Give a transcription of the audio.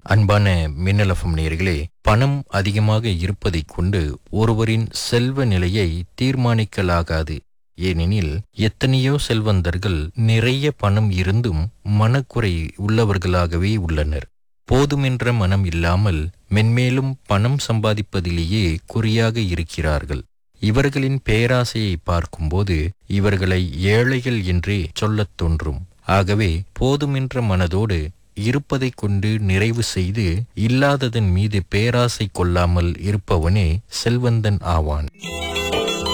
அன்பான மின்னலஃபம் நேயர்களே பணம் அதிகமாக இருப்பதைக் கொண்டு ஒருவரின் செல்வ நிலையை தீர்மானிக்கலாகாது ஏனெனில் எத்தனையோ செல்வந்தர்கள் நிறைய பணம் இருந்தும் மனக்குறை உள்ளவர்களாகவே உள்ளனர் போதுமென்ற மனம் இல்லாமல் மென்மேலும் பணம் சம்பாதிப்பதிலேயே குறியாக இருக்கிறார்கள் இவர்களின் பேராசையை பார்க்கும்போது இவர்களை ஏழைகள் என்றே சொல்லத் தோன்றும் ஆகவே போதுமென்ற மனதோடு இருப்பதைக் கொண்டு நிறைவு செய்து இல்லாததன் மீது பேராசை கொள்ளாமல் இருப்பவனே செல்வந்தன் ஆவான்